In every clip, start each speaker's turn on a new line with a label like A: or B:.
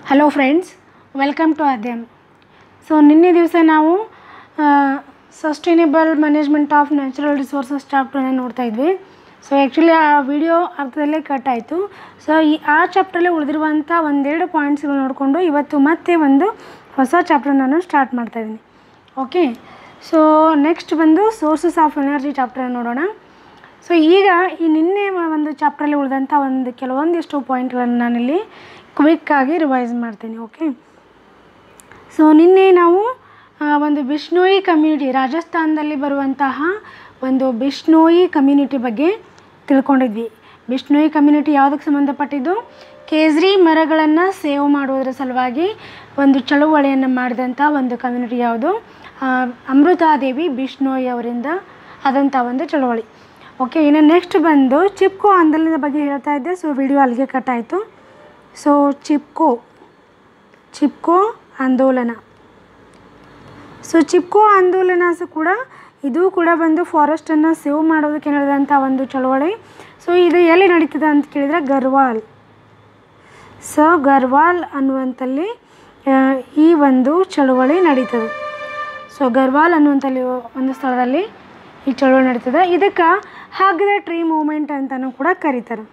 A: hello friends welcome to ಅಧ್ಯಮ್ so ನಿನ್ನೆ ದಿವಸ ನಾವು sustainable management of natural resources ಚಾಪ್ಟರ್ನ ನೋಡ್ತಾ ಇದ್ವಿ ಸೊ ಆ್ಯಕ್ಚುಲಿ ಆ ವಿಡಿಯೋ ಅರ್ಧದಲ್ಲೇ ಕಟ್ ಆಯಿತು ಸೊ ಈ ಆ ಚಾಪ್ಟ್ರಲ್ಲಿ ಉಳಿದಿರುವಂಥ ಒಂದೆರಡು ಪಾಯಿಂಟ್ಸ್ಗಳು ನೋಡಿಕೊಂಡು ಇವತ್ತು ಮತ್ತೆ ಒಂದು ಹೊಸ ಚಾಪ್ಟರ್ ನಾನು ಸ್ಟಾರ್ಟ್ ಮಾಡ್ತಾ ಇದ್ದೀನಿ ಓಕೆ ಸೊ ನೆಕ್ಸ್ಟ್ ಬಂದು ಸೋರ್ಸಸ್ ಆಫ್ ಎನರ್ಜಿ ಚಾಪ್ಟರ್ ನೋಡೋಣ ಸೊ ಈಗ ಈ ನಿನ್ನೆ ಒಂದು ಚಾಪ್ಟ್ರಲ್ಲಿ ಉಳಿದಂಥ ಒಂದು ಕೆಲವೊಂದಿಷ್ಟು ಪಾಯಿಂಟ್ಗಳನ್ನು ನಾನಿಲ್ಲಿ ಕ್ವಿಕ್ಕಾಗಿ ರಿವೈಸ್ ಮಾಡ್ತೀನಿ ಓಕೆ ಸೊ ನಿನ್ನೆ ನಾವು ಆ, ಒಂದು ಬಿಷ್ಣೋಯಿ ಕಮ್ಯುನಿಟಿ ರಾಜಸ್ಥಾನದಲ್ಲಿ ಬರುವಂತಹ ಒಂದು ಬಿಷ್ಣೋಯಿ ಕಮ್ಯುನಿಟಿ ಬಗ್ಗೆ ತಿಳ್ಕೊಂಡಿದ್ವಿ ಬಿಷ್ಣೋಯಿ ಕಮ್ಯುನಿಟಿ ಯಾವುದಕ್ಕೆ ಸಂಬಂಧಪಟ್ಟಿದ್ದು ಕೇಸರಿ ಮರಗಳನ್ನು ಸೇವ್ ಮಾಡುವುದರ ಸಲುವಾಗಿ ಒಂದು ಚಳುವಳಿಯನ್ನು ಮಾಡಿದಂಥ ಒಂದು ಕಮ್ಯುನಿಟಿ ಯಾವುದು ಆ, ಅಮೃತಾದೇವಿ ಬಿಷ್ಣೋಯಿ ಅವರಿಂದ ಆದಂಥ ಒಂದು ಚಳುವಳಿ ಓಕೆ ಇನ್ನು ನೆಕ್ಸ್ಟ್ ಬಂದು ಚಿಪ್ಕೋ ಆಂದೋಲನದ ಬಗ್ಗೆ ಹೇಳ್ತಾ ಇದ್ದೆ ಸೊ ವಿಡಿಯೋ ಅಲ್ಲಿಗೆ ಕಟ್ ಆಯಿತು ಸೊ ಚಿಪ್ಕೋ ಚಿಪ್ಕೋ ಆಂದೋಲನ ಸೊ ಚಿಪ್ಕೋ ಆಂದೋಲನ ಸ ಕೂಡ ಇದು ಕೂಡ ಬಂದು ಫಾರೆಸ್ಟನ್ನು ಸೇವ್ ಮಾಡೋದಕ್ಕೆ ನಡೆದಂಥ ಒಂದು ಚಳವಳಿ ಸೊ ಇದು ಎಲ್ಲಿ ನಡೀತದೆ ಅಂತ ಕೇಳಿದರೆ ಗರ್ವಾಲ್ ಸೊ ಗರ್ವಾಲ್ ಅನ್ನುವಂಥಲ್ಲಿ ಆ, ಈ ಒಂದು ಚಳುವಳಿ ನಡೀತದೆ ಸೊ ಗರ್ವಾಲ್ ಅನ್ನುವಂಥಲ್ಲಿ ಒಂದು ಸ್ಥಳದಲ್ಲಿ ಈ ಚಳುವಳಿ ನಡೀತದೆ ಇದಕ್ಕೆ ಹಗ್ ದ ಟ್ರೀ ಮೂಮೆಂಟ್ ಅಂತಲೂ ಕೂಡ ಕರೀತಾರೆ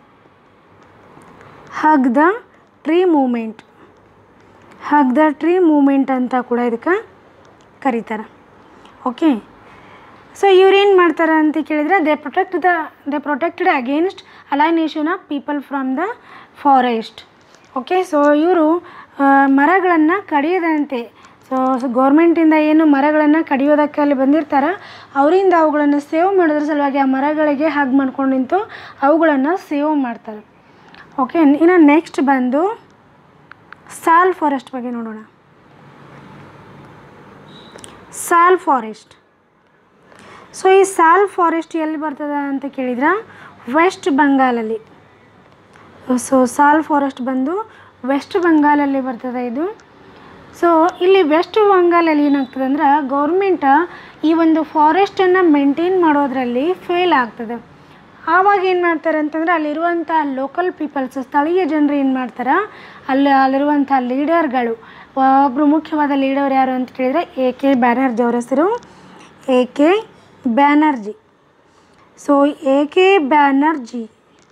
A: hug the tree movement hug the tree movement ಅಂತ ಕೂಡ ಇದಕ್ಕೆ ಕರೀತಾರೆ ಓಕೆ ಸೊ ಇವ್ರೇನು ಮಾಡ್ತಾರೆ ಅಂತ ಕೇಳಿದರೆ they protect the they protected against alienation of people from the forest okay so ಇವರು ಮರಗಳನ್ನು ಕಡಿಯದಂತೆ ಸೊ ಗೌರ್ಮೆಂಟಿಂದ ಏನು ಮರಗಳನ್ನು ಕಡಿಯೋದಕ್ಕೆ ಅಲ್ಲಿ ಬಂದಿರ್ತಾರೆ ಅವರಿಂದ ಅವುಗಳನ್ನು ಸೇವ್ ಮಾಡೋದ್ರ ಸಲುವಾಗಿ ಆ ಮರಗಳಿಗೆ ಹಗ್ ಮಾಡ್ಕೊಂಡು ನಿಂತು ಅವುಗಳನ್ನು ಸೇವ್ ಮಾಡ್ತಾರೆ ಓಕೆ ಇನ್ನು ನೆಕ್ಸ್ಟ್ ಬಂದು ಸಾಲ್ ಫಾರೆಸ್ಟ್ ಬಗ್ಗೆ ನೋಡೋಣ ಸಾಲ್ ಫಾರೆಸ್ಟ್ ಸೊ ಈ ಸಾಲ್ ಫಾರೆಸ್ಟ್ ಎಲ್ಲಿ ಬರ್ತದೆ ಅಂತ ಕೇಳಿದ್ರೆ ವೆಸ್ಟ್ ಬಂಗಾಲಲ್ಲಿ ಸೊ ಸಾಲ್ ಫಾರೆಸ್ಟ್ ಬಂದು ವೆಸ್ಟ್ ಬಂಗಾಲಲ್ಲಿ ಬರ್ತದೆ ಇದು ಸೊ ಇಲ್ಲಿ ವೆಸ್ಟ್ ಬಂಗಾಲಲ್ಲಿ ಏನಾಗ್ತದೆ ಅಂದ್ರೆ ಗೌರ್ಮೆಂಟ್ ಈ ಒಂದು ಫಾರೆಸ್ಟನ್ನು ಮೇಂಟೈನ್ ಮಾಡೋದ್ರಲ್ಲಿ ಫೇಲ್ ಆಗ್ತದೆ ಆವಾಗ ಏನು ಮಾಡ್ತಾರೆ ಅಂತಂದ್ರೆ ಅಲ್ಲಿರುವಂಥ ಲೋಕಲ್ ಪೀಪಲ್ಸ್ ಸ್ಥಳೀಯ ಜನರು ಏನು ಮಾಡ್ತಾರೆ ಅಲ್ಲಿ ಅಲ್ಲಿರುವಂಥ ಲೀಡರ್ಗಳು ಒಬ್ಬರು ಮುಖ್ಯವಾದ ಲೀಡರ್ ಯಾರು ಅಂತ ಕೇಳಿದರೆ ಎ ಕೆ ಬ್ಯಾನರ್ಜಿ ಅವ್ರ ಹೆಸರು A K Banerjee so A K Banerjee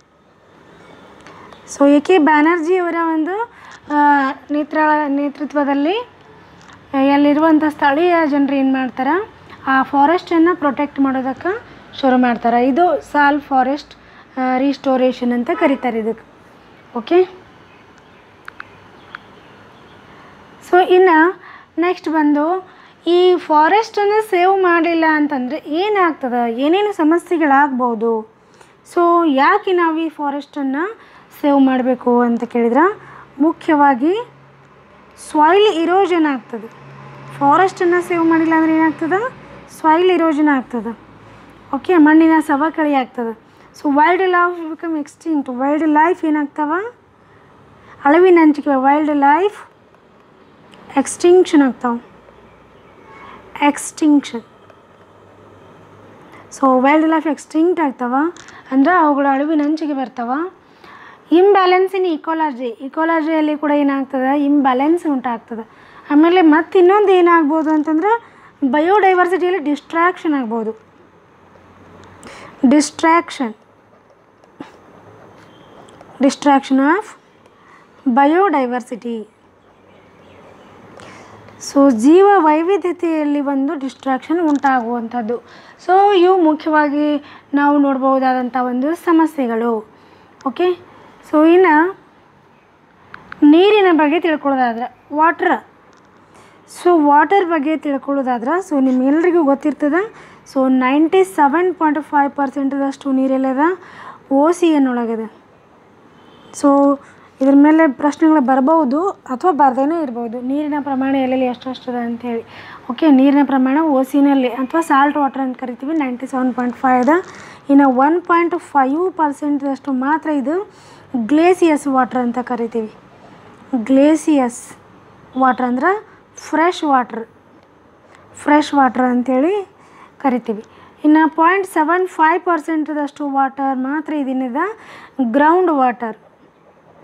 A: so A K Banerjee ಅವರ ಒಂದು ಆ, ನೇತ್ರ ನೇತೃತ್ವದಲ್ಲಿ ಆ, ಅಲ್ಲಿರುವಂಥ ಸ್ಥಳೀಯ ಜನರು ಏನು ಮಾಡ್ತಾರೆ ಆ ಫಾರೆಸ್ಟನ್ನು ಪ್ರೊಟೆಕ್ಟ್ ಮಾಡೋದಕ್ಕೆ ಶುರು ಮಾಡ್ತಾರೆ ಇದು ಸಾಲ್ ಫಾರೆಸ್ಟ್ ರಿಸ್ಟೋರೇಷನ್ ಅಂತ ಕರೀತಾರೆ ಇದಕ್ಕೆ ಓಕೆ ಸೊ ಇನ್ನು ನೆಕ್ಸ್ಟ್ ಬಂದು ಈ ಫಾರೆಸ್ಟನ್ನು ಸೇವ್ ಮಾಡಿಲ್ಲ ಅಂತಂದರೆ ಏನಾಗ್ತದೆ ಏನೇನು ಸಮಸ್ಯೆಗಳಾಗ್ಬೋದು ಸೊ ಯಾಕೆ ನಾವು ಈ ಫಾರೆಸ್ಟನ್ನು ಸೇವ್ ಮಾಡಬೇಕು ಅಂತ ಕೇಳಿದ್ರೆ ಮುಖ್ಯವಾಗಿ ಸಾಯಿಲ್ ಇರೋಜನ್ ಆಗ್ತದೆ ಫಾರೆಸ್ಟನ್ನು ಸೇವ್ ಮಾಡಿಲ್ಲ ಅಂದರೆ ಏನಾಗ್ತದೆ ಸಾಯಿಲ್ ಇರೋಜನ್ ಆಗ್ತದೆ ಓಕೆ ಮಣ್ಣಿನ ಸವಕಳಿ ಆಗ್ತದೆ so wildlife become extinct wildlife ಏನಾಗ್ತವ ಅಳವಿನ ಹಂಚಿಕೆ ವೈಲ್ಡ್ ಲೈಫ್ ಎಕ್ಸ್ಟಿಂಕ್ಷನ್ ಆಗ್ತಾವೆ extinction so wildlife extinct ಆಗ್ತಾವ ಅಂದ್ರೆ ಅವುಗಳ ಅಳಿವಿನ ಹಂಚಿಗೆ ಬರ್ತಾವ ಇಂಬ್ಯಾಲೆನ್ಸ್ ಇನ್ ಇಕೋಲಾಜಿ ಇಕೋಲಾಜಿಯಲ್ಲಿ ಕೂಡ ಏನಾಗ್ತದೆ ಇಂಬ್ಯಾಲೆನ್ಸ್ ಉಂಟಾಗ್ತದೆ ಆಮೇಲೆ ಮತ್ತೆ ಇನ್ನೊಂದು ಏನಾಗ್ಬೋದು ಅಂತಂದ್ರೆ ಬಯೋಡೈವರ್ಸಿಟಿಯಲ್ಲಿ ಡಿಸ್ಟ್ರಾಕ್ಷನ್ ಆಗ್ಬೋದು destruction destruction of biodiversity so ಜೀವ ವೈವಿಧ್ಯತೆಯಲ್ಲಿ ಒಂದು ಡಿಸ್ಟ್ರಾಕ್ಷನ್ ಉಂಟಾಗುವಂಥದ್ದು ಸೊ ಇವು ಮುಖ್ಯವಾಗಿ ನಾವು ನೋಡ್ಬೋದಾದಂಥ ಒಂದು ಸಮಸ್ಯೆಗಳು ಓಕೆ ಸೊ ಇನ್ನು ನೀರಿನ ಬಗ್ಗೆ ತಿಳ್ಕೊಳ್ಳೋದಾದ್ರೆ ವಾಟ್ರ್ ಸೊ ವಾಟರ್ ಬಗ್ಗೆ ತಿಳ್ಕೊಳ್ಳೋದಾದ್ರೆ ಸೊ ನಿಮ್ಗೆಲ್ರಿಗೂ ಗೊತ್ತಿರ್ತದೆ so ninety seven point five ಪರ್ಸೆಂಟದಷ್ಟು ನೀರೆಲ್ಲದ ಓ ಸಿ ಒಳಗಿದೆ ಸೊ ಇದ್ರ ಮೇಲೆ ಪ್ರಶ್ನೆಗಳು ಬರ್ಬೋದು ಅಥವಾ ಬರ್ದೇನೂ ಇರ್ಬೋದು ನೀರಿನ ಪ್ರಮಾಣ ಎಲ್ಲೆಲ್ಲಿ ಎಷ್ಟೆಷ್ಟದ ಅಂಥೇಳಿ ಓಕೆ ನೀರಿನ ಪ್ರಮಾಣ ಓಸಿನಲ್ಲಿ ಅಥವಾ ಸಾಲ್ಟ್ ವಾಟರ್ ಅಂತ ಕರಿತೀವಿ ನೈಂಟಿ ಸೆವೆನ್ ಪಾಯಿಂಟ್ ಫೈವ್ ಅದ ಇನ್ನು ಒನ್ ಪಾಯಿಂಟ್ ಫೈವ್ ಪರ್ಸೆಂಟದಷ್ಟು ಮಾತ್ರ ಇದು ಗ್ಲೇಸಿಯಸ್ ವಾಟರ್ ಅಂತ ಕರಿತೀವಿ ಗ್ಲೇಸಿಯಸ್ ವಾಟರ್ ಅಂದ್ರೆ ಫ್ರೆಶ್ ವಾಟ್ರ್ ಫ್ರೆಶ್ ವಾಟರ್ ಅಂಥೇಳಿ ಕರಿತೀವಿ ಇನ್ನು ಪಾಯಿಂಟ್ ಸೆವೆನ್ ಫೈವ್ ಪರ್ಸೆಂಟದಷ್ಟು ವಾಟರ್ ಮಾತ್ರ ಇದಿನಿದ ಗ್ರೌಂಡ್ ವಾಟರ್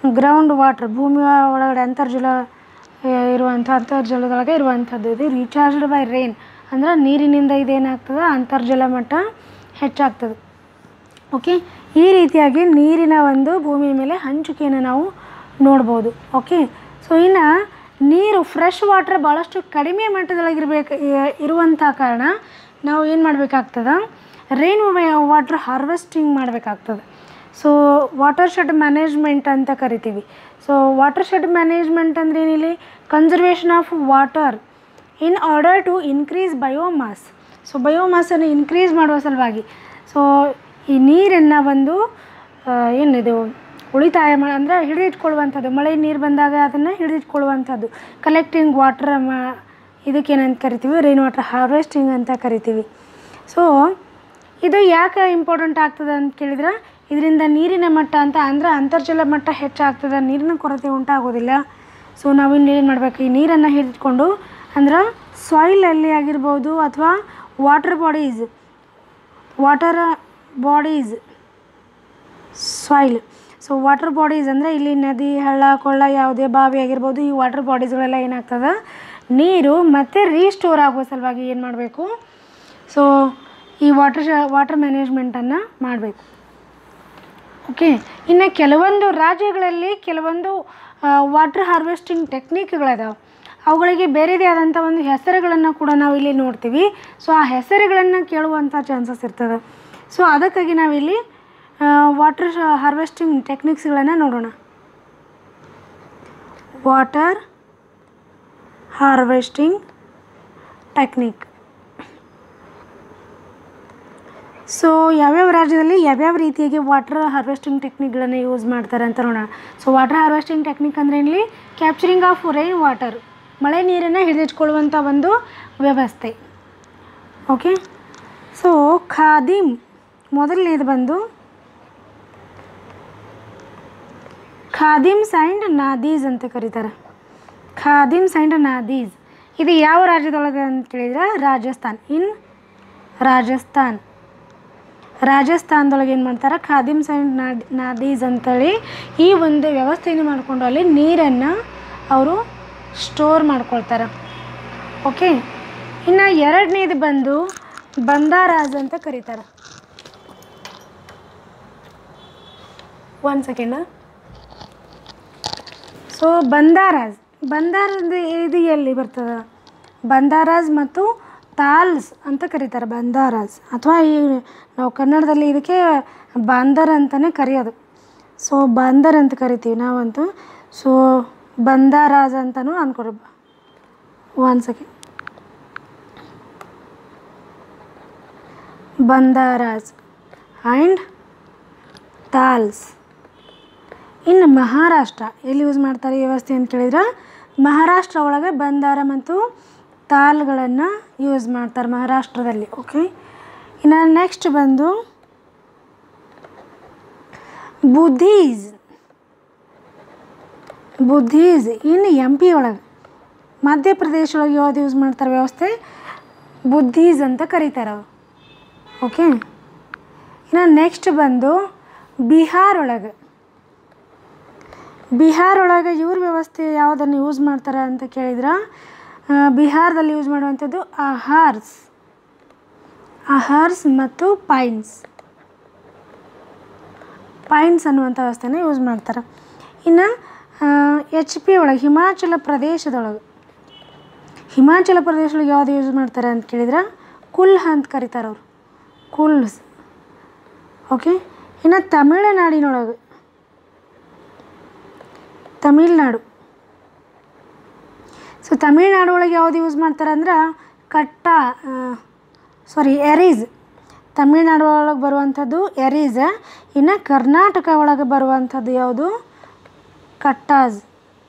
A: ಗ್ರೌಂಡ್ ವಾಟರ್ ಭೂಮಿ ಒಳಗಡೆ ಅಂತರ್ಜಲ ಆ, ಇರುವಂಥ ಅಂತರ್ಜಲದೊಳಗೆ ಇರುವಂಥದ್ದು ಇದು ರೀಚಾರ್ಜ್ಡ್ ಬೈ ರೈನ್ ಅಂದ್ರೆ ನೀರಿನಿಂದ ಇದೇನಾಗ್ತದೆ ಅಂತರ್ಜಲ ಮಟ್ಟ ಹೆಚ್ಚಾಗ್ತದೆ ಓಕೆ ಈ ರೀತಿಯಾಗಿ ನೀರಿನ ಒಂದು ಭೂಮಿಯ ಮೇಲೆ ಹಂಚಿಕೆಯನ್ನು ನಾವು ನೋಡ್ಬೋದು ಓಕೆ ಸೊ ಇನ್ನು ನೀರು ಫ್ರೆಶ್ ವಾಟರ್ ಭಾಳಷ್ಟು ಕಡಿಮೆ ಮಟ್ಟದೊಳಗಿರ್ಬೇಕು ಇರುವಂಥ ಕಾರಣ ನಾವು ಏನು ಮಾಡಬೇಕಾಗ್ತದೆ ರೈನ್ ವಾಟರ್ ಹಾರ್ವೆಸ್ಟಿಂಗ್ ಮಾಡಬೇಕಾಗ್ತದೆ ಸೊ ವಾಟರ್ ಶೆಡ್ ಮ್ಯಾನೇಜ್ಮೆಂಟ್ ಅಂತ ಕರಿತೀವಿ ಸೊ ವಾಟರ್ ಶೆಡ್ ಮ್ಯಾನೇಜ್ಮೆಂಟ್ ಅಂದ್ರೆ ಏನಿಲ್ಲಿ conservation of water in order to increase biomass so ಬಯೋಮಾಸನ್ನು ಇನ್ಕ್ರೀಸ್ ಮಾಡುವ ಸಲುವಾಗಿ ಸೊ ಈ ನೀರನ್ನು ಒಂದು ಆ, ಏನಿದು ಉಳಿತಾಯ ಮಾ ಅಂದರೆ ಹಿಡಿದಿಟ್ಕೊಳ್ಳುವಂಥದ್ದು ಮಳೆ ನೀರು ಬಂದಾಗ ಅದನ್ನು ಹಿಡಿದಿಟ್ಕೊಳ್ಳುವಂಥದ್ದು ಕಲೆಕ್ಟಿಂಗ್ ವಾಟರ್ ಮಾ ಇದಕ್ಕೇನಂತ ಕರಿತೀವಿ ರೈನ್ ವಾಟರ್ ಹಾರ್ವೆಸ್ಟಿಂಗ್ ಅಂತ ಕರಿತೀವಿ ಸೊ ಇದು ಯಾಕೆ ಇಂಪಾರ್ಟೆಂಟ್ ಆಗ್ತದೆ ಅಂತ ಕೇಳಿದ್ರೆ ಇದರಿಂದ ನೀರಿನ ಮಟ್ಟ ಅಂತ ಅಂದ್ರೆ ಅಂತರ್ಜಲ ಮಟ್ಟ ಹೆಚ್ಚಾಗ್ತದೆ ನೀರಿನ ಕೊರತೆ ಉಂಟಾಗೋದಿಲ್ಲ ಸೊ ನಾವಿಲ್ಲಿ ಏನು ಮಾಡಬೇಕು ಈ ನೀರನ್ನು ಹಿಡಿದುಕೊಂಡು ಅಂದ್ರೆ ಸಾಯಿಲಲ್ಲಿ ಆಗಿರ್ಬೋದು ಅಥವಾ water bodies water bodies soil so water bodies ಅಂದರೆ ಇಲ್ಲಿ ನದಿ ಹಳ್ಳ ಕೊಳ್ಳ ಯಾವುದೇ ಬಾವಿ ಆಗಿರ್ಬೋದು ಈ ವಾಟರ್ ಬಾಡೀಸ್ಗಳೆಲ್ಲ ಏನಾಗ್ತದೆ ನೀರು ಮತ್ತೆ ರೀಸ್ಟೋರ್ ಆಗುವ ಸಲುವಾಗಿ ಏನು ಮಾಡಬೇಕು ಸೊ ಈ ವಾಟರ್ ಶ ವಾಟರ್ ಮ್ಯಾನೇಜ್ಮೆಂಟನ್ನು ಮಾಡಬೇಕು ಓಕೆ ಇನ್ನು ಕೆಲವೊಂದು ರಾಜ್ಯಗಳಲ್ಲಿ ಕೆಲವೊಂದು ವಾಟರ್ ಹಾರ್ವೆಸ್ಟಿಂಗ್ ಟೆಕ್ನಿಕ್ಗಳಿದಾವೆ ಅವುಗಳಿಗೆ ಬೇರೆದೇ ಆದಂಥ ಒಂದು ಹೆಸರುಗಳನ್ನು ಕೂಡ ನಾವು ಇಲ್ಲಿ ನೋಡ್ತೀವಿ ಸೊ ಆ ಹೆಸರುಗಳನ್ನು ಕೇಳುವಂಥ ಚಾನ್ಸಸ್ ಇರ್ತದೆ ಸೊ ಅದಕ್ಕಾಗಿ ನಾವಿಲ್ಲಿ ವಾಟರ್ ಹಾರ್ವೆಸ್ಟಿಂಗ್ ಟೆಕ್ನಿಕ್ಸ್ಗಳನ್ನು ನೋಡೋಣ ವಾಟರ್ ಹಾರ್ವೆಸ್ಟಿಂಗ್ ಟೆಕ್ನಿಕ್ ಸೊ ಯಾವ್ಯಾವ ರಾಜ್ಯದಲ್ಲಿ ಯಾವ್ಯಾವ ರೀತಿಯಾಗಿ ವಾಟರ್ ಹಾರ್ವೆಸ್ಟಿಂಗ್ ಟೆಕ್ನಿಕ್ಗಳನ್ನು ಯೂಸ್ ಮಾಡ್ತಾರೆ ಅಂತ ನೋಡೋಣ ಸೊ ವಾಟರ್ ಹಾರ್ವೆಸ್ಟಿಂಗ್ ಟೆಕ್ನಿಕ್ ಅಂದರೆ ಇಲ್ಲಿ ಕ್ಯಾಪ್ಚರಿಂಗ್ ಆಫ್ ರೈನ್ ವಾಟರ್ ಮಳೆ ನೀರನ್ನು ಹಿಡಿದಿಟ್ಕೊಳ್ಳುವಂಥ ಒಂದು ವ್ಯವಸ್ಥೆ ಓಕೆ ಸೊ ಖಾದಿಮ್ ಮೊದಲನೇದು ಬಂದು ಖಾದಿಮ್ಸ್ ಆ್ಯಂಡ್ ನಾದೀಸ್ ಅಂತ ಕರೀತಾರೆ ಖಾದಿಮ್ಸ್ ಆ್ಯಂಡ್ ನಾದೀಸ್ ಇದು ಯಾವ ರಾಜ್ಯದೊಳಗೆ ಅಂತ ಕೇಳಿದ್ರೆ ರಾಜಸ್ಥಾನ್ ಇನ್ ರಾಜಸ್ಥಾನ್ ರಾಜಸ್ಥಾನದೊಳಗೆ ಏನು ಮಾಡ್ತಾರೆ ಖಾದಿಮ್ಸ್ ಆ್ಯಂಡ್ ನಾಡ್ ನಾದೀಸ್ ಅಂತೇಳಿ ಈ ಒಂದು ವ್ಯವಸ್ಥೆಯನ್ನು ಮಾಡಿಕೊಂಡು ಅಲ್ಲಿ ನೀರನ್ನು ಅವರು ಸ್ಟೋರ್ ಮಾಡ್ಕೊಳ್ತಾರೆ ಓಕೆ ಇನ್ನು ಎರಡನೇದು ಬಂದು ಬಂದಾರಾಜ್ ಅಂತ ಕರೀತಾರೆ one second so Bandharas Bandharas ಇದು ಎಲ್ಲಿ ಬರ್ತದೆ ಬಂದಾರಾಜ್ ಮತ್ತು ತಾಲ್ಸ್ ಅಂತ ಕರೀತಾರೆ ಬಂದಾರಾಜ್ ಅಥವಾ ಈ ನಾವು ಕನ್ನಡದಲ್ಲಿ ಇದಕ್ಕೆ ಬಾಂದರ್ ಅಂತಲೇ ಕರೆಯೋದು ಸೊ ಬಾಂದರ್ ಅಂತ ಕರಿತೀವಿ ನಾವಂತೂ ಸೊ ಬಂದಾರಾಜ್ ಅಂತಲೂ ಅನ್ಕೊಡು one second Bandharas and tals ಇನ್ನು ಮಹಾರಾಷ್ಟ್ರ ಎಲ್ಲಿ ಯೂಸ್ ಮಾಡ್ತಾರೆ ಈ ವ್ಯವಸ್ಥೆ ಅಂತ ಕೇಳಿದ್ರೆ ಮಹಾರಾಷ್ಟ್ರ ಒಳಗೆ ಬಂದಾರ ಮತ್ತು ತಾಲ್ಗಳನ್ನು ಯೂಸ್ ಮಾಡ್ತಾರೆ ಮಹಾರಾಷ್ಟ್ರದಲ್ಲಿ ಓಕೆ ಇನ್ನು ನೆಕ್ಸ್ಟ್ ಬಂದು ಬುದ್ದೀಸ್ ಬುದ್ದೀಸ್ ಇನ್ನು ಎಂ ಪಿ ಒಳಗೆ ಮಧ್ಯಪ್ರದೇಶ ಒಳಗೆ ಯಾವ್ದು ಯೂಸ್ ಮಾಡ್ತಾರೆ ವ್ಯವಸ್ಥೆ ಬುದ್ದೀಸ್ ಅಂತ ಕರೀತಾರೆ ಅವು ಓಕೆ ಇನ್ನು ನೆಕ್ಸ್ಟ್ ಬಂದು ಬಿಹಾರ್ ಒಳಗೆ ಬಿಹಾರ್ ಒಳಗೆ ಇವ್ರ ವ್ಯವಸ್ಥೆ ಯಾವುದನ್ನು ಯೂಸ್ ಮಾಡ್ತಾರೆ ಅಂತ ಕೇಳಿದ್ರೆ ಆ, ಬಿಹಾರದಲ್ಲಿ ಯೂಸ್ ಮಾಡುವಂಥದ್ದು ಆಹಾರ್ಸ್ ಆಹಾರ್ಸ್ ಮತ್ತು ಪೈನ್ಸ್ ಪೈನ್ಸ್ ಅನ್ನುವಂಥ ವ್ಯವಸ್ಥೆನ ಯೂಸ್ ಮಾಡ್ತಾರೆ ಇನ್ನು ಎಚ್ ಪಿ ಒಳಗೆ ಹಿಮಾಚಲ ಪ್ರದೇಶದೊಳಗೆ ಹಿಮಾಚಲ ಪ್ರದೇಶದೊಳಗೆ ಯಾವುದು ಯೂಸ್ ಮಾಡ್ತಾರೆ ಅಂತ ಕೇಳಿದ್ರೆ ಕುಲ್ಹ ಅಂತ ಕರೀತಾರೆ ಅವರು ಕುಲ್ಸ್ ಓಕೆ ಇನ್ನು ತಮಿಳುನಾಡಿನೊಳಗೆ ತಮಿಳ್ನಾಡು ಸೊ ತಮಿಳ್ನಾಡು ಒಳಗೆ ಯಾವುದು ಯೂಸ್ ಮಾಡ್ತಾರೆ ಅಂದ್ರೆ ಕಟ್ಟ ಸಾರಿ ಎರೀಸ್ ತಮಿಳ್ನಾಡು ಒಳಗೆ ಬರುವಂಥದ್ದು ಎರೀಸ್ ಇನ್ನು ಕರ್ನಾಟಕ ಒಳಗೆ ಬರುವಂಥದ್ದು ಯಾವುದು ಕಟ್ಟಾಜ್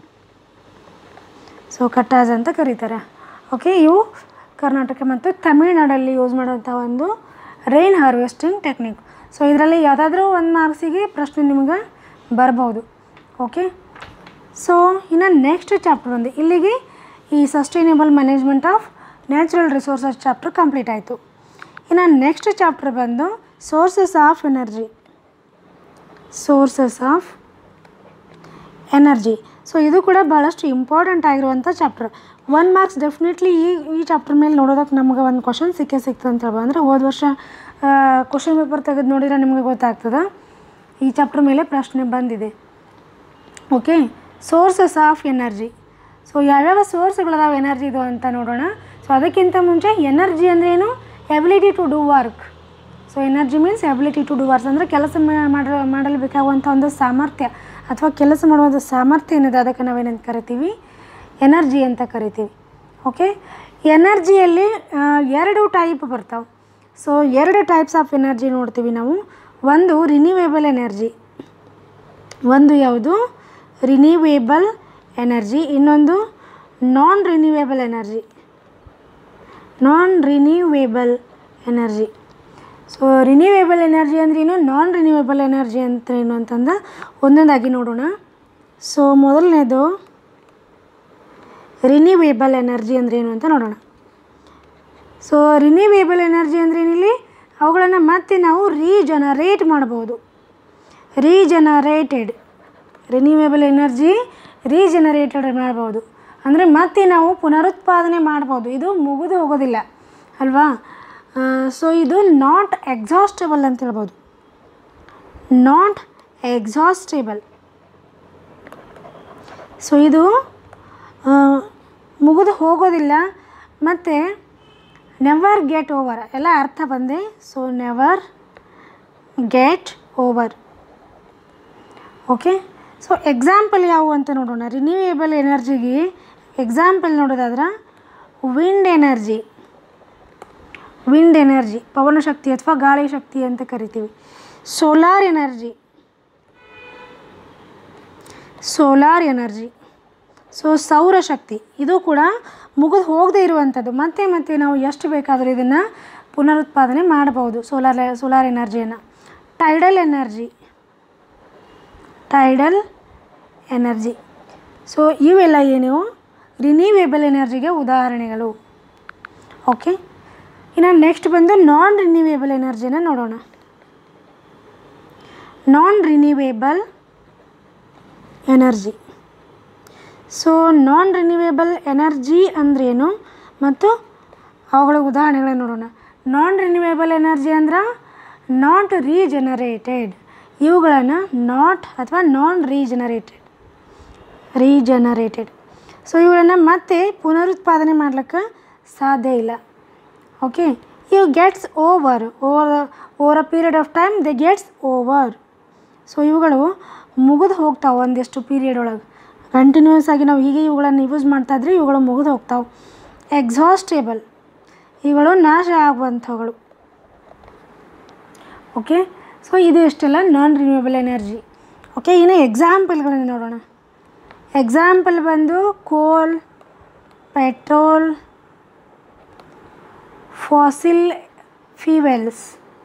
A: ಸೊ ಕಟ್ಟಾಜ್ ಅಂತ ಕರೀತಾರೆ ಓಕೆ ಇವು ಕರ್ನಾಟಕ ಮತ್ತು ತಮಿಳ್ನಾಡಲ್ಲಿ ಯೂಸ್ ಮಾಡುವಂಥ ಒಂದು ರೈನ್ ಹಾರ್ವೆಸ್ಟಿಂಗ್ ಟೆಕ್ನಿಕ್ ಸೊ ಇದರಲ್ಲಿ ಯಾವುದಾದ್ರೂ ಒಂದು ಮಾರ್ಕ್ಸಿಗೆ ಪ್ರಶ್ನೆ ನಿಮ್ಗೆ ಬರ್ಬೋದು ಓಕೆ ಸೊ ಇನ್ನು ನೆಕ್ಸ್ಟ್ ಚಾಪ್ಟರ್ ಬಂದು ಇಲ್ಲಿಗೆ ಈ sustainable management of natural resources chapter complete ಆಯಿತು ಇನ್ನು ನೆಕ್ಸ್ಟ್ ಚಾಪ್ಟರ್ ಬಂದು sources of energy sources of energy so ಇದು ಕೂಡ ಭಾಳಷ್ಟು ಇಂಪಾರ್ಟೆಂಟ್ ಆಗಿರುವಂಥ ಚಾಪ್ಟರ್ ಒನ್ ಮಾರ್ಕ್ಸ್ ಡೆಫಿನೆಟ್ಲಿ ಈ ಈ ಚಾಪ್ಟರ್ ಮೇಲೆ ನೋಡೋದಕ್ಕೆ ನಮ್ಗೆ ಒಂದು ಕ್ವಶನ್ ಸಿಕ್ಕೇ ಸಿಕ್ತದೆ ಅಂತ ಹೇಳ್ಬೋದು ಅಂದರೆ ಹೋದ ವರ್ಷ ಕ್ವಶನ್ ಪೇಪರ್ ತೆಗೆದು ನೋಡಿದ್ರೆ ನಿಮಗೆ ಗೊತ್ತಾಗ್ತದೆ ಈ ಚಾಪ್ಟರ್ ಮೇಲೆ ಪ್ರಶ್ನೆ ಬಂದಿದೆ okay sources of energy so ಯಾವ್ಯಾವ ಸೋರ್ಸ್ಗಳದಾವೆ ಎನರ್ಜಿದು ಅಂತ ನೋಡೋಣ ಸೊ ಅದಕ್ಕಿಂತ ಮುಂಚೆ ಎನರ್ಜಿ ಅಂದರೆ ಏನು ability to do work so energy means ability to do works ಅಂದರೆ ಕೆಲಸ ಮಾ- ಮಾಡ ಮಾಡಲು ಬೇಕಾಗುವಂಥ ಒಂದು ಸಾಮರ್ಥ್ಯ ಅಥವಾ ಕೆಲಸ ಮಾಡುವಂಥ ಸಾಮರ್ಥ್ಯ ಏನಿದೆ ಅದಕ್ಕೆ ನಾವೇನಂತ ಕರಿತೀವಿ ಎನರ್ಜಿ ಅಂತ ಕರಿತೀವಿ ಓಕೆ ಎನರ್ಜಿಯಲ್ಲಿ ಆ, ಎರಡು ಟೈಪ್ ಬರ್ತಾವೆ ಸೊ ಎರಡು ಟೈಪ್ಸ್ ಆಫ್ ಎನರ್ಜಿ ನೋಡ್ತೀವಿ ನಾವು ಒಂದು ರಿನ್ಯೂವೇಬಲ್ ಎನರ್ಜಿ ಒಂದು ಯಾವುದು ರಿನ್ಯೂವೇಬಲ್ ಎನರ್ಜಿ ಇನ್ನೊಂದು non renewable energy non renewable energy so renewable energy ಅಂದ್ರೆ ಏನು ನಾನ್ ರಿನ್ಯೂವೇಬಲ್ ಎನರ್ಜಿ ಅಂತ ಏನು ಅಂತಂದು ಒಂದೊಂದಾಗಿ ನೋಡೋಣ ಸೊ ಮೊದಲನೇದು ರಿನ್ಯೂವೇಬಲ್ ಎನರ್ಜಿ ಅಂದ್ರೆ ಏನು ಅಂತ ನೋಡೋಣ ಸೊ ರಿನ್ಯೂವೇಬಲ್ ಎನರ್ಜಿ ಅಂದ್ರೆ ಏನಿಲ್ಲಿ ಅವುಗಳನ್ನು ಮತ್ತೆ ನಾವು ರೀಜನರೇಟ್ ಮಾಡ್ಬೋದು ರೀಜನರೇಟೆಡ್ ರಿನ್ಯೂವೇಬಲ್ ಎನರ್ಜಿ ರೀಜನರೇಟೆಡ್ ಮಾಡ್ಬೋದು ಅಂದರೆ ಮತ್ತೆ ನಾವು ಪುನರುತ್ಪಾದನೆ ಮಾಡ್ಬೋದು ಇದು ಮುಗಿದು ಹೋಗೋದಿಲ್ಲ ಅಲ್ವಾ ಸೊ ಇದು ನಾಟ್ ಎಕ್ಸಾಸ್ಟೇಬಲ್ ಅಂತ ಹೇಳ್ಬೋದು ನಾಟ್ ಎಕ್ಸಾಸ್ಟೇಬಲ್ ಸೊ ಇದು ಆ, ಮುಗಿದು ಹೋಗೋದಿಲ್ಲ ಮತ್ತು ನೆವರ್ ಗೆಟ್ ಓವರ್ ಎಲ್ಲ ಅರ್ಥ ಬಂದೆ so never get over okay so example ಯಾವುವು ಅಂತ ನೋಡೋಣ ರಿನ್ಯೂವೇಬಲ್ ಎನರ್ಜಿಗೆ ಎಕ್ಸಾಂಪಲ್ ನೋಡೋದಾದ್ರೆ ವಿಂಡ್ ಎನರ್ಜಿ ವಿಂಡ್ ಎನರ್ಜಿ ಪವನ ಶಕ್ತಿ ಅಥವಾ ಗಾಳಿ ಶಕ್ತಿ ಅಂತ ಕರಿತೀವಿ solar energy solar energy so ಸೌರಶಕ್ತಿ ಇದು ಕೂಡ ಮುಗಿದು ಹೋಗದೇ ಇರುವಂಥದ್ದು ಮತ್ತೆ ಮತ್ತೆ ನಾವು ಎಷ್ಟು ಬೇಕಾದರೂ ಇದನ್ನು ಪುನರುತ್ಪಾದನೆ ಮಾಡಬಹುದು ಸೋಲಾರ್ ಸೋಲಾರ್ ಎನರ್ಜಿಯನ್ನು tidal energy tidal energy so ಇವೆಲ್ಲ ಏನು ರಿನ್ಯೂವೇಬಲ್ ಎನರ್ಜಿಗೆ ಉದಾಹರಣೆಗಳು ಓಕೆ ಇನ್ನು ನೆಕ್ಸ್ಟ್ ಬಂದು ನಾನ್ ರಿನ್ಯೂವೇಬಲ್ ಎನರ್ಜಿನ ನೋಡೋಣ non renewable energy so non renewable energy ಅಂದ್ರೇನು ಮತ್ತು ಅವುಗಳ ಉದಾಹರಣೆಗಳನ್ನ ನೋಡೋಣ ನಾನ್ ರಿನ್ಯೂವೇಬಲ್ ಎನರ್ಜಿ ಅಂದ್ರೆ ನಾಟ್ ರೀಜನರೇಟೆಡ್ ಇವುಗಳನ್ನು ನಾಟ್ ಅಥವಾ ನಾನ್ ರೀಜನರೇಟೆಡ್ ರೀಜನರೇಟೆಡ್ ಸೊ ಇವುಗಳನ್ನು ಮತ್ತೆ ಪುನರುತ್ಪಾದನೆ ಮಾಡ್ಲಿಕ್ಕೆ ಸಾಧ್ಯ ಇಲ್ಲ ಓಕೆ ಇವು gets over over over a period of time they gets over so ಇವುಗಳು ಮುಗಿದು ಹೋಗ್ತಾವೆ ಒಂದಿಷ್ಟು ಪೀರಿಯಡ್ ಒಳಗೆ ಕಂಟಿನ್ಯೂಸ್ ಆಗಿ ನಾವು ಹೀಗೆ ಇವುಗಳನ್ನು ಯೂಸ್ ಮಾಡ್ತಾ ಇದ್ರೆ ಇವುಗಳು ಮುಗಿದು ಹೋಗ್ತಾವೆ ಎಕ್ಸಾಸ್ಟೇಬಲ್ ಇವುಗಳು ನಾಶ ಆಗುವಂಥವುಗಳು ಓಕೆ ಸೊ ಇದು ಇಷ್ಟೆಲ್ಲ ನಾನ್ ರಿನ್ಯೂವೇಬಲ್ ಎನರ್ಜಿ ಓಕೆ ಇನ್ನು ಎಕ್ಸಾಂಪಲ್ಗಳನ್ನು ನೋಡೋಣ ಎಕ್ಸಾಂಪಲ್ ಬಂದು coal petrol fossil fuels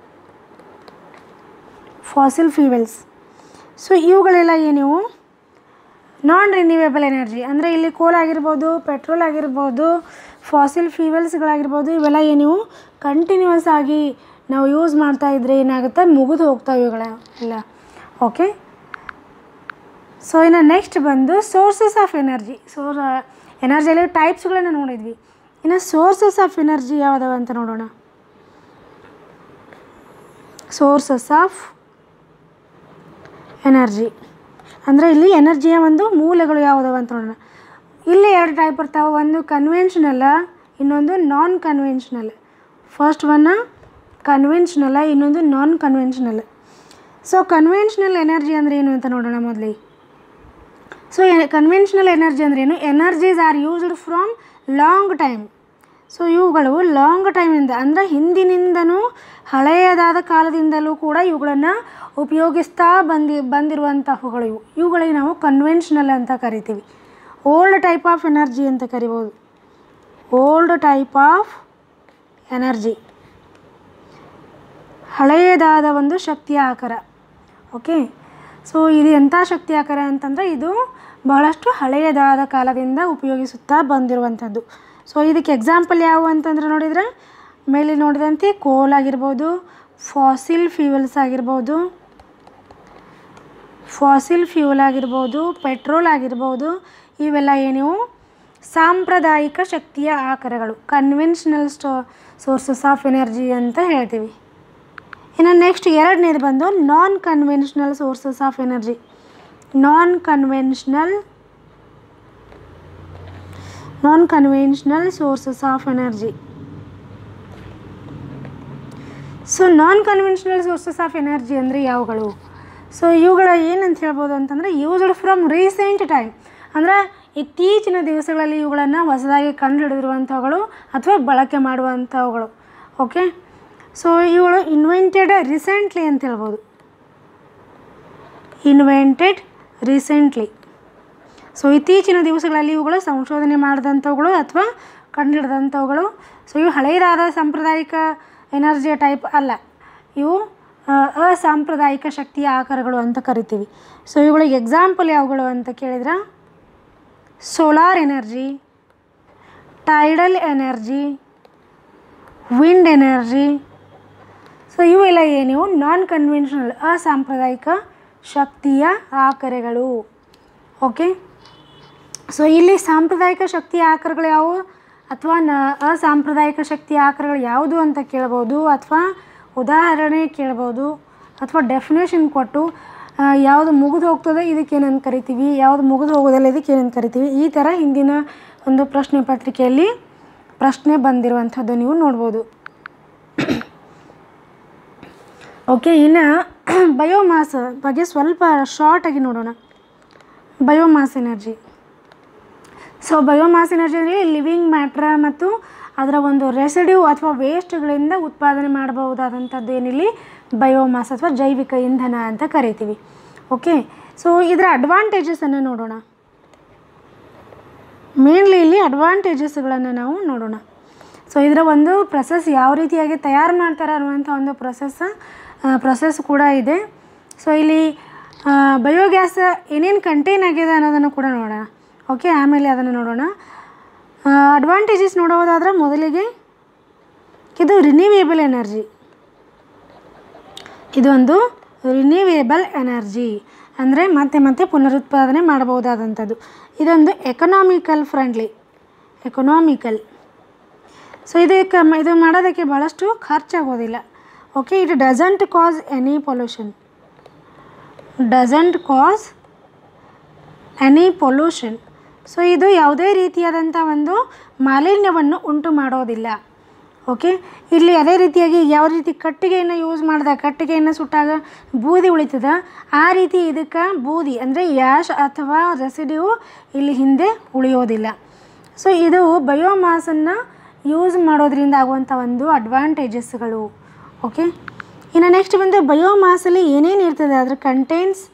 A: fossil fuels so ಇವುಗಳೆಲ್ಲ ಏನು ನಾನ್ ರಿನ್ಯೂವೇಬಲ್ ಎನರ್ಜಿ ಅಂದರೆ ಇಲ್ಲಿ ಕೋಲ್ ಆಗಿರ್ಬೋದು ಪೆಟ್ರೋಲ್ ಆಗಿರ್ಬೋದು ಫಾಸಿಲ್ ಫ್ಯೂವೆಲ್ಸ್ಗಳಾಗಿರ್ಬೋದು ಇವೆಲ್ಲ ಏನು ಕಂಟಿನ್ಯೂಸ್ ಆಗಿ ನಾವು ಯೂಸ್ ಮಾಡ್ತಾ ಇದ್ರೆ ಏನಾಗುತ್ತೆ ಮುಗಿದು ಹೋಗ್ತಾವೆ ಇವುಗಳ ಎಲ್ಲ ಓಕೆ ಸೊ ಇನ್ನು ನೆಕ್ಸ್ಟ್ ಬಂದು ಸೋರ್ಸಸ್ ಆಫ್ ಎನರ್ಜಿ ಸೋರ್ ಎನರ್ಜಿಯಲ್ಲಿ ಟೈಪ್ಸ್ಗಳನ್ನು ನೋಡಿದ್ವಿ ಇನ್ನು ಸೋರ್ಸಸ್ ಆಫ್ ಎನರ್ಜಿ ಯಾವುದವ ಅಂತ ನೋಡೋಣ ಸೋರ್ಸಸ್ ಆಫ್ ಎನರ್ಜಿ ಅಂದರೆ ಇಲ್ಲಿ ಎನರ್ಜಿಯ ಒಂದು ಮೂಲಗಳು ಯಾವುದವ ಅಂತ ನೋಡೋಣ ಇಲ್ಲಿ ಎರಡು ಟೈಪ್ ಬರ್ತಾವೆ ಒಂದು ಕನ್ವೆನ್ಷನಲ್ಲ ಇನ್ನೊಂದು ನಾನ್ ಕನ್ವೆನ್ಷನಲ್ ಫಸ್ಟ್ ಒನ್ ಕನ್ವೆನ್ಷನಲ್ಲ ಇನ್ನೊಂದು non conventional so conventional energy ಅಂದರೆ ಏನು ಅಂತ ನೋಡೋಣ ಮೊದಲಿಗೆ ಸೊ ಕನ್ವೆನ್ಷನಲ್ ಎನರ್ಜಿ ಅಂದ್ರೆ ಏನು energies are used from long time so ಇವುಗಳು ಲಾಂಗ್ ಟೈಮಿಂದ ಅಂದರೆ ಹಿಂದಿನಿಂದನೂ ಹಳೆಯದಾದ ಕಾಲದಿಂದಲೂ ಕೂಡ ಇವುಗಳನ್ನು ಉಪಯೋಗಿಸ್ತಾ ಬಂದಿ ಬಂದಿರುವಂತಹವುಗಳು ಇವು ಇವುಗಳಿಗೆ ನಾವು ಕನ್ವೆನ್ಷನಲ್ ಅಂತ ಕರಿತೀವಿ ಓಲ್ಡ್ ಟೈಪ್ ಆಫ್ ಎನರ್ಜಿ ಅಂತ ಕರಿಬೋದು ಓಲ್ಡ್ ಟೈಪ್ ಆಫ್ ಎನರ್ಜಿ ಹಳೆಯದಾದ ಒಂದು ಶಕ್ತಿಯ ಆಕಾರ ಓಕೆ ಸೊ ಇದು ಎಂಥ ಶಕ್ತಿ ಆಕಾರ ಅಂತಂದರೆ ಇದು ಬಹಳಷ್ಟು ಹಳೆಯದಾದ ಕಾಲದಿಂದ ಉಪಯೋಗಿಸುತ್ತಾ ಬಂದಿರುವಂಥದ್ದು ಸೊ ಇದಕ್ಕೆ ಎಕ್ಸಾಂಪಲ್ ಯಾವುವು ಅಂತಂದ್ರೆ ನೋಡಿದರೆ ಮೇಲೆ ನೋಡಿದಂತೆ ಕೋಲ್ ಆಗಿರ್ಬೋದು ಫಾಸಿಲ್ ಫ್ಯೂಯಲ್ಸ್ ಆಗಿರ್ಬೋದು ಫಾಸಿಲ್ ಫ್ಯೂಲ್ ಆಗಿರ್ಬೋದು ಪೆಟ್ರೋಲ್ ಆಗಿರ್ಬೋದು ಇವೆಲ್ಲ ಏನು ಸಾಂಪ್ರದಾಯಿಕ ಶಕ್ತಿಯ ಆಕರಗಳು ಕನ್ವೆನ್ಷನಲ್ ಸ್ಟೋ ಸೋರ್ಸಸ್ ಆಫ್ ಎನರ್ಜಿ ಅಂತ ಹೇಳ್ತೀವಿ ಇನ್ನು ನೆಕ್ಸ್ಟ್ ಎರಡನೇದು ಬಂದು non conventional sources of energy non conventional non conventional sources of energy so non conventional sources of energy ಅಂದರೆ ಯಾವುಗಳು ಸೊ ಇವುಗಳ ಏನಂತ ಹೇಳ್ಬೋದು ಅಂತಂದರೆ ಯೂಸ್ಡ್ ಫ್ರಮ್ ರೀಸೆಂಟ್ ಟೈಮ್ ಅಂದರೆ ಇತ್ತೀಚಿನ ದಿವಸಗಳಲ್ಲಿ ಇವುಗಳನ್ನು ಹೊಸದಾಗಿ ಕಂಡುಹಿಡಿದಿರುವಂಥವುಗಳು ಅಥವಾ ಬಳಕೆ ಮಾಡುವಂಥವುಗಳು ಓಕೆ ಸೊ ಇವುಗಳು ಇನ್ವೆಂಟೆಡ್ ರೀಸೆಂಟ್ಲಿ ಅಂತ ಹೇಳ್ಬೋದು ಇನ್ವೆಂಟೆಡ್ ರೀಸೆಂಟ್ಲಿ ಸೊ ಇತ್ತೀಚಿನ ದಿವಸಗಳಲ್ಲಿ ಇವುಗಳು ಸಂಶೋಧನೆ ಮಾಡಿದಂಥವುಗಳು ಅಥವಾ ಕಂಡುಹಿಡಿದಂಥವುಗಳು ಸೊ ಇವು ಹಳೆಯದಾದ ಸಾಂಪ್ರದಾಯಿಕ ಎನರ್ಜಿಯ ಟೈಪ್ ಅಲ್ಲ ಇವು ಆ, ಅಸಾಂಪ್ರದಾಯಿಕ ಶಕ್ತಿಯ ಆಕಾರಗಳು ಅಂತ ಕರಿತೀವಿ ಸೊ ಇವುಗಳಿಗೆ ಎಕ್ಸಾಂಪಲ್ ಯಾವುಗಳು ಅಂತ ಕೇಳಿದ್ರೆ solar energy tidal energy wind energy so ಇವೆಲ್ಲ ಏನು ನಾನ್ ಕನ್ವೆನ್ಷನಲ್ ಅಸಾಂಪ್ರದಾಯಿಕ ಶಕ್ತಿಯ ಆಕರಗಳು ಓಕೆ ಸೊ ಇಲ್ಲಿ ಸಾಂಪ್ರದಾಯಿಕ ಶಕ್ತಿಯ ಆಕಾರಗಳು ಯಾವುವು ಅಥವಾ ನ ಅಸಾಂಪ್ರದಾಯಿಕ ಶಕ್ತಿಯ ಆಕಾರಗಳು ಯಾವುದು ಅಂತ ಕೇಳ್ಬೋದು ಅಥವಾ ಉದಾಹರಣೆ ಕೇಳ್ಬೋದು ಅಥವಾ ಡೆಫಿನೇಷನ್ ಕೊಟ್ಟು ಆ, ಯಾವುದು ಮುಗಿದು ಹೋಗ್ತದೆ ಇದಕ್ಕೆ ಏನಂತ ಕರಿತೀವಿ ಯಾವುದು ಮುಗಿದು ಹೋಗೋದಿಲ್ಲ ಇದಕ್ಕೆ ಏನಂತ ಕರಿತೀವಿ ಈ ಥರ ಹಿಂದಿನ ಒಂದು ಪ್ರಶ್ನೆ ಪತ್ರಿಕೆಯಲ್ಲಿ ಪ್ರಶ್ನೆ ಬಂದಿರುವಂಥದ್ದು ನೀವು ನೋಡ್ಬೋದು ಓಕೆ ಇನ್ನು ಬಯೋಮಾಸ್ ಬಗ್ಗೆ ಸ್ವಲ್ಪ ಶಾರ್ಟಾಗಿ ನೋಡೋಣ biomass energy so biomass energy ಅಂದರೆ ಲಿವಿಂಗ್ ಮ್ಯಾಟ್ರ ಮತ್ತು ಅದರ ಒಂದು ರೆಸಿಡ್ಯೂ ಅಥವಾ ವೇಸ್ಟ್ಗಳಿಂದ ಉತ್ಪಾದನೆ ಮಾಡಬಹುದಾದಂಥದ್ದು ಏನಿಲ್ಲಿ ಬಯೋಮಾಸ್ ಅಥವಾ ಜೈವಿಕ ಇಂಧನ ಅಂತ ಕರಿತೀವಿ ಓಕೆ ಸೊ ಇದರ ಅಡ್ವಾಂಟೇಜಸನ್ನು ನೋಡೋಣ ಮೇನ್ಲಿ ಇಲ್ಲಿ ಅಡ್ವಾಂಟೇಜಸ್ಗಳನ್ನು ನಾವು ನೋಡೋಣ ಸೊ ಇದರ ಒಂದು ಪ್ರೊಸೆಸ್ ಯಾವ ರೀತಿಯಾಗಿ ತಯಾರು ಮಾಡ್ತಾರೆ ಅನ್ನುವಂಥ ಒಂದು ಪ್ರೊಸೆಸ್ ಪ್ರೊಸೆಸ್ ಕೂಡ ಇದೆ ಸೊ ಇಲ್ಲಿ ಬಯೋಗ್ಯಾಸ್ ಏನೇನು ಕಂಟೈನ್ ಆಗಿದೆ ಅನ್ನೋದನ್ನು ಕೂಡ ನೋಡೋಣ ಓಕೆ ಆಮೇಲೆ ಅದನ್ನು ನೋಡೋಣ ಅಡ್ವಾಂಟೇಜಸ್ ನೋಡೋದಾದ್ರೆ ಮೊದಲಿಗೆ ಇದು ರಿನ್ಯೂವೇಬಲ್ ಎನರ್ಜಿ ಇದೊಂದು ರಿನ್ಯೂವೇಬಲ್ ಎನರ್ಜಿ ಅಂದರೆ ಮತ್ತೆ ಮತ್ತೆ ಪುನರುತ್ಪಾದನೆ ಮಾಡಬಹುದಾದಂಥದ್ದು ಇದೊಂದು ಎಕನಾಮಿಕಲ್ ಫ್ರೆಂಡ್ಲಿ ಎಕನಾಮಿಕಲ್ ಸೊ ಇದಕ್ಕೆ ಇದು ಮಾಡೋದಕ್ಕೆ ಭಾಳಷ್ಟು ಖರ್ಚಾಗೋದಿಲ್ಲ okay it doesn't cause any pollution doesn't cause any pollution so ಇದು ಯಾವುದೇ ರೀತಿಯಾದಂಥ ಒಂದು ಮಾಲಿನ್ಯವನ್ನು ಉಂಟು ಮಾಡೋದಿಲ್ಲ ಓಕೆ ಇಲ್ಲಿ ಅದೇ ರೀತಿಯಾಗಿ ಯಾವ ರೀತಿ ಕಟ್ಟಿಗೆಯನ್ನು ಯೂಸ್ ಮಾಡಿದಾಗ ಕಟ್ಟಿಗೆಯನ್ನು ಸುಟ್ಟಾಗ ಬೂದಿ ಉಳಿತದ ಆ ರೀತಿ ಇದಕ್ಕೆ ಬೂದಿ ಅಂದರೆ ಯಾಶ್ ಅಥವಾ ರೆಸಿಡ್ಯೂ ಇಲ್ಲಿ ಹಿಂದೆ ಉಳಿಯೋದಿಲ್ಲ ಸೊ ಇದು ಬಯೋಮಾಸನ್ನು ಯೂಸ್ ಮಾಡೋದ್ರಿಂದ ಆಗುವಂಥ ಒಂದು ಅಡ್ವಾಂಟೇಜಸ್ಗಳು ಓಕೆ ಇನ್ನು ನೆಕ್ಸ್ಟ್ ಬಂದು ಬಯೋಮಾಸಲ್ಲಿ ಏನೇನು ಇರ್ತದೆ ಅದ್ರ ಕಂಟೈನ್ಸ್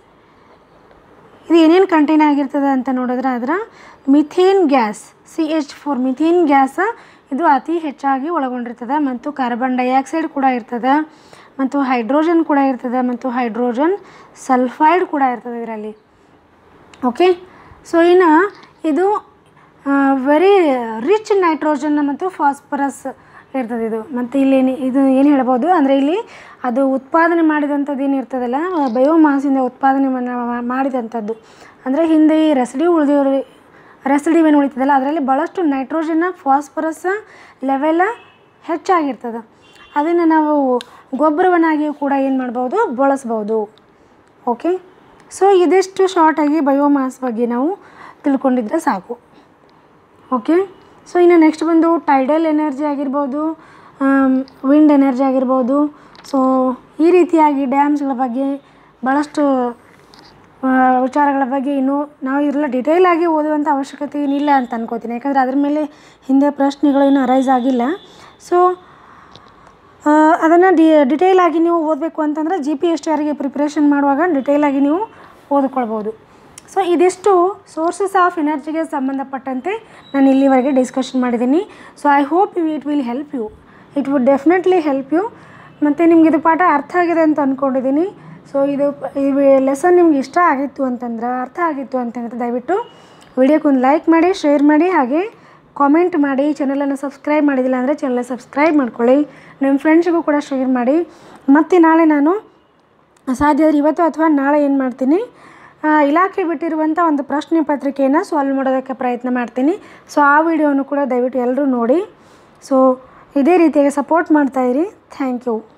A: ಇದು ಏನೇನು ಕಂಟೈನ್ ಆಗಿರ್ತದೆ ಅಂತ ನೋಡಿದ್ರೆ ಅದರ methane gas C H four methane gas ಇದು ಅತಿ ಹೆಚ್ಚಾಗಿ ಒಳಗೊಂಡಿರ್ತದೆ ಮತ್ತು ಕಾರ್ಬನ್ ಡೈಆಕ್ಸೈಡ್ ಕೂಡ ಇರ್ತದೆ ಮತ್ತು ಹೈಡ್ರೋಜನ್ ಕೂಡ ಇರ್ತದೆ ಮತ್ತು ಹೈಡ್ರೋಜನ್ ಸಲ್ಫೈಡ್ ಕೂಡ ಇರ್ತದೆ ಇದರಲ್ಲಿ ಓಕೆ ಸೊ ಇನ್ನು ಇದು ವೆರಿ ರಿಚ್ ನೈಟ್ರೋಜನ್ ಮತ್ತು ಫಾಸ್ಫರಸ್ ಇರ್ತದೆ ಇದು ಮತ್ತು ಇಲ್ಲಿ ಏನಿ- ಇದು ಏನು ಹೇಳ್ಬೋದು ಅಂದರೆ ಇಲ್ಲಿ ಅದು ಉತ್ಪಾದನೆ ಮಾಡಿದಂಥದ್ದು ಏನು ಇರ್ತದಲ್ಲ ಬಯೋಮಾಸಿಂದ ಉತ್ಪಾದನೆ ಮಾ- ಮಾಡಿದಂಥದ್ದು ಅಂದರೆ ಹಿಂದೆ ಈ ರೆಸಿಡ್ಯೂ ಉಳಿದಿರೋ ರೆಸಿಡ್ಯೂ ಏನು ಉಳಿತದಲ್ಲ ಅದರಲ್ಲಿ ಭಾಳಷ್ಟು ನೈಟ್ರೋಜನ್ನ ಫಾಸ್ಫರಸ್ ಲೆವೆಲ್ ಹೆಚ್ಚಾಗಿರ್ತದೆ ಅದನ್ನು ನಾವು ಗೊಬ್ಬರವನ್ನಾಗಿಯೂ ಕೂಡ ಏನು ಮಾಡ್ಬೋದು ಬಳಸ್ಬೋದು ಓಕೆ ಸೊ ಇದಿಷ್ಟು ಶಾರ್ಟಾಗಿ ಬಯೋಮಾಸ್ ಬಗ್ಗೆ ನಾವು ತಿಳ್ಕೊಂಡಿದ್ರೆ ಸಾಕು ಓಕೆ ಸೊ ಇನ್ನು ನೆಕ್ಸ್ಟ್ ಬಂದು ಟೈಡಲ್ ಎನರ್ಜಿ ಆಗಿರ್ಬೋದು ವಿಂಡ್ ಎನರ್ಜಿ ಆಗಿರ್ಬೋದು ಸೊ ಈ ರೀತಿಯಾಗಿ ಡ್ಯಾಮ್ಸ್ಗಳ ಬಗ್ಗೆ ಭಾಳಷ್ಟು ಆ, ವಿಚಾರಗಳ ಬಗ್ಗೆ ಇನ್ನೂ ನಾವು ಇದೆಲ್ಲ ಡಿಟೇಲ್ ಆಗಿ ಓದುವಂಥ ಅವಶ್ಯಕತೆ ಏನಿಲ್ಲ ಅಂತ ಅನ್ಕೋತೀನಿ ಯಾಕಂದರೆ ಅದ್ರ ಮೇಲೆ ಹಿಂದೆ ಪ್ರಶ್ನೆಗಳು ಇನ್ನೂ ಅರೈಸ್ ಆಗಿಲ್ಲ ಸೊ ಅದನ್ನು ಡಿ ಡಿಟೇಲ್ ಆಗಿ ನೀವು ಓದಬೇಕು ಅಂತಂದರೆ ಜಿ ಪಿ ಎಸ್ ಟಿ ಆರ್ಗೆ ಪ್ರಿಪ್ರೇಷನ್ ಮಾಡುವಾಗ ಡಿಟೇಲ್ ಆಗಿ ನೀವು ಓದ್ಕೊಳ್ಬೋದು ಸೊ ಇದಿಷ್ಟು ಸೋರ್ಸಸ್ ಆಫ್ ಎನರ್ಜಿಗೆ ಸಂಬಂಧಪಟ್ಟಂತೆ ನಾನು ಇಲ್ಲಿವರೆಗೆ ಡಿಸ್ಕಷನ್ ಮಾಡಿದ್ದೀನಿ so I hope you it will help you it would definitely help you ಮತ್ತು ನಿಮ್ಗೆ ಇದು ಪಾಠ ಅರ್ಥ ಆಗಿದೆ ಅಂತ ಅಂದ್ಕೊಂಡಿದ್ದೀನಿ ಸೊ ಇದು ಈ ಲೆಸನ್ ನಿಮ್ಗೆ ಇಷ್ಟ ಆಗಿತ್ತು ಅಂತಂದ್ರೆ ಅರ್ಥ ಆಗಿತ್ತು ಅಂತಂದ್ರೆ ದಯವಿಟ್ಟು ವಿಡಿಯೋಕ್ಕೊಂದು ಲೈಕ್ ಮಾಡಿ ಶೇರ್ ಮಾಡಿ ಹಾಗೆ ಕಾಮೆಂಟ್ ಮಾಡಿ ಚಾನಲನ್ನು ಸಬ್ಸ್ಕ್ರೈಬ್ ಮಾಡಿದಿಲ್ಲ ಅಂದರೆ ಚಾನಲ್ ಸಬ್ಸ್ಕ್ರೈಬ್ ಮಾಡ್ಕೊಳ್ಳಿ ನಿಮ್ಮ ಫ್ರೆಂಡ್ಸ್ಗೂ ಕೂಡ ಶೇರ್ ಮಾಡಿ ಮತ್ತು ನಾಳೆ ನಾನು ಸಾಧ್ಯ ಆದರೆ ಇವತ್ತು ಅಥವಾ ನಾಳೆ ಏನು ಮಾಡ್ತೀನಿ ಆ, ಇಲಾಖೆ ಬಿಟ್ಟಿರುವಂಥ ಒಂದು ಪ್ರಶ್ನೆ ಪತ್ರಿಕೆಯನ್ನು ಸಾಲ್ವ್ ಮಾಡೋದಕ್ಕೆ ಪ್ರಯತ್ನ ಮಾಡ್ತೀನಿ ಸೊ ಆ ವಿಡಿಯೋನು ಕೂಡ ದಯವಿಟ್ಟು ಎಲ್ಲರೂ ನೋಡಿ ಸೊ ಇದೇ ರೀತಿಯಾಗಿ ಸಪೋರ್ಟ್ ಮಾಡ್ತಾಯಿರಿ ಥ್ಯಾಂಕ್ ಯು